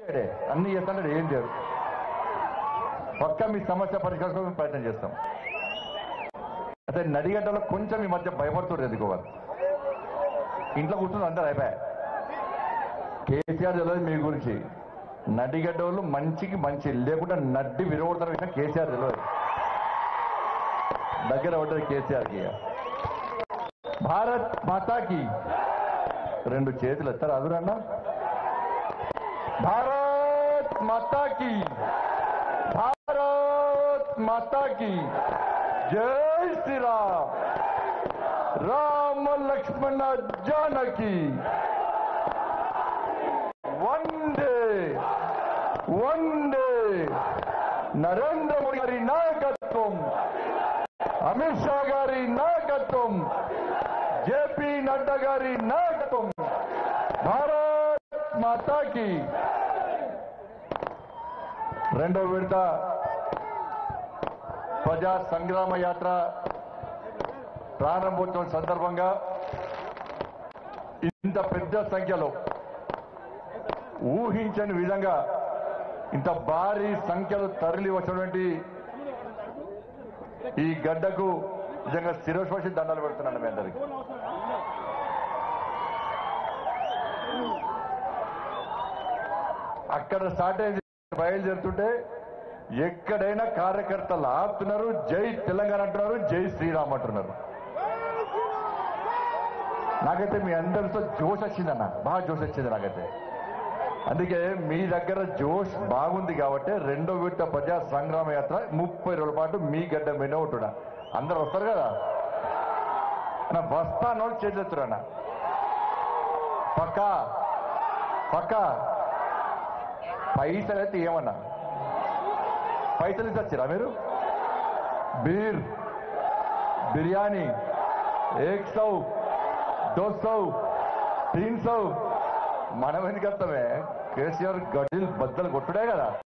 చేయడే. అన్ని చేస్తాడు ఏం చేయడు పక్క మీ సమస్య పరిష్కారం కోసం ప్రయత్నం చేస్తాం అదే నడిగడ్డలో కొంచెం ఈ మధ్య భయపడుతుంది ఎందుకో వాళ్ళు ఇంట్లో కూర్చుని అందరు అయిపోయా కేసీఆర్ తెలియదు మీ గురించి నడిగడ్డ వాళ్ళు మంచికి మంచి లేకుండా నడ్డి విరగొడతారు విషయం కేసీఆర్ తెలియదు దగ్గర ఉంటుంది కేసీఆర్కి ఇక. భారత్ మాతాకి రెండు చేతులు ఎత్తారు అదురన్నా భారత్ మాతాకి భారత్ మాతాకి జై శ్రీరామ్ రామ లక్ష్మణ జానకి వందే వందే నరేంద్ర మోడీ గారి నాయకత్వం అమిత్ షా గారి నాయకత్వం జేపీ నడ్డా గారి నాయకత్వం భారత్ మాతాకి రెండో విడత ప్రజా సంగ్రామ యాత్ర ప్రారంభోత్సవం సందర్భంగా ఇంత పెద్ద సంఖ్యలో ఊహించని విధంగా ఇంత భారీ సంఖ్యలో తరలి వచ్చినటువంటి ఈ గడ్డకు నిజంగా శిరోస్పర్శి దండాలు పెడుతున్నాను మీ అందరికి అక్కడ స్టార్ట్ అయింది బయలుదేరుతుంటే ఎక్కడైనా కార్యకర్తలు ఆపుతున్నారు జై తెలంగాణ అంటున్నారు జై శ్రీరామ్ అంటున్నారు నాకైతే మీ అందరితో జోష్ వచ్చిందన్న బాగా జోష్ వచ్చింది నాకైతే అందుకే మీ దగ్గర జోష్ బాగుంది కాబట్టి రెండో విడత ప్రజా సంగ్రామ యాత్ర ముప్పై రోజుల పాటు మీ గడ్డ మీద ఉంటున్నా అందరు వస్తారు కదా నా వస్తాను చేతున్నా పక్క పక్క పైసలు అయితే ఏమన్నా పైసలు ఇచ్చి వచ్చిరా మీరు బీర్ బిర్యానీ ఏక్ సౌ దో సౌ తీన్ సౌ మనం ఎందుకు వస్తామే కేసీఆర్ గడ్డీలు బద్దలు కొట్టుడే కదా